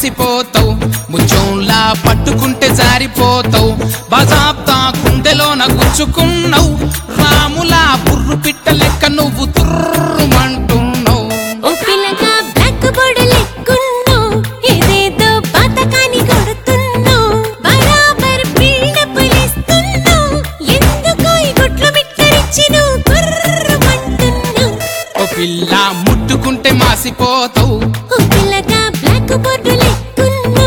మాసిపోతావు ముచ్చంలా పట్టుకుంటే జారిపోతావు బజాబ్తా గుండెలోన గుచ్చుకున్నావు రాములా పుర్రు పిట్ట లెక్క నువ్వు తుర్రుమంటున్నావు ఓ పిల్లగా బ్లాక్ బోర్డ్ లెక్కున్నావు ఏదేదో పాతకాని కొడుతున్నావు బరాబర్ బిల్డప్ ఇస్తున్నావు ఎందుకో ఈ గుట్లు మిట్టరిచ్చి నువ్వు గుర్రమంటున్నావు ఓ పిల్ల ముట్టుకుంటే మాసిపోతావు ఓ పిల్లగా బ్లాక్ బోర్డ్ లెక్కున్నావు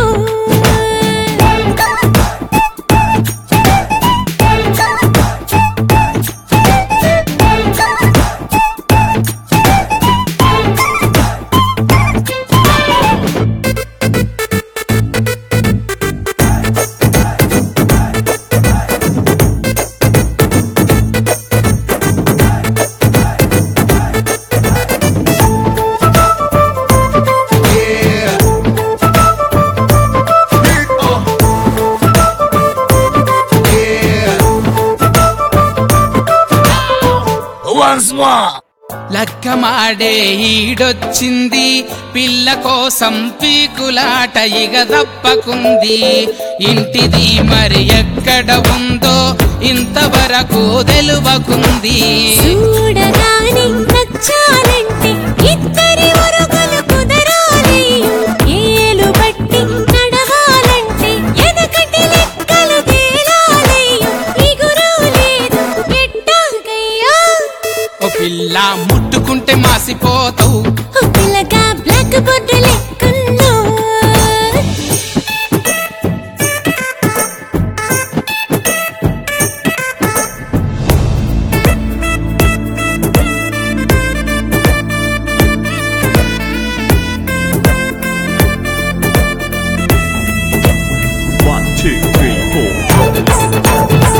Once more. లగ్గమాడే ఈడొచ్చింది పిల్ల కోసం పీకులాట ఇగ తప్పకుంది ఇంటిది మరి ఎక్కడ ఉందో ఇంతవరకు తెలువకుంది చూడగానే నచ్చాలంటే ఇద్దరి ఒరుగులు కుదరాలి ఏలు బట్టి నడవాలంటే ఎనకటి లెక్కలు తేలాలి ఇగురు లేదు ఎట్టాగయ్యా ఓ పిల్ల ముట్టుకుంటే మాసిపోతావు ఓ పిల్లగా బ్లాక్ బోర్డు లెక్కున్నావు One, two, three, four.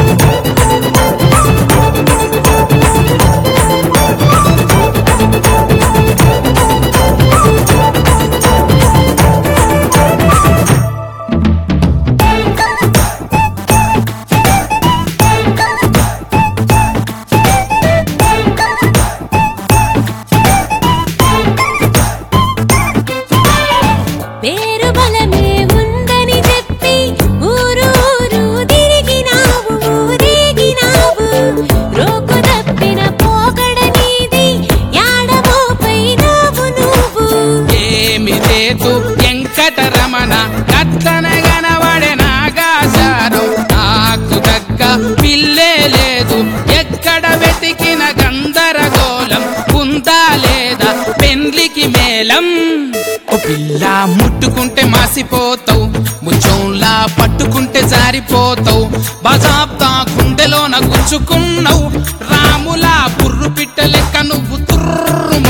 పేరు బలమే ఉందని చెప్పి ఊరు ఊరు తిరిగినావు ఊరేగినావు రోకు తప్పిన పోకడ నీది యాడమోపైనావు నువ్వు ఏమి లేదు వెంకటరమణ కత్తన గనబడే నాగాచారం నాకు తగ్గ పిల్లే లేదు ఎక్కడ వెతికిన గందరగోళం ఉందా లేదా పెండ్లికి మేళం ఓ పిల్ల ముట్టుకుంటే మాసిపోతావు ముచ్చంలా పట్టుకుంటే జారిపోతావు బజాబ్తా గుండెలోన గుచ్చుకున్నావు రాములా పుర్రు పిట్ట లెక్క నువ్వు తుర్రు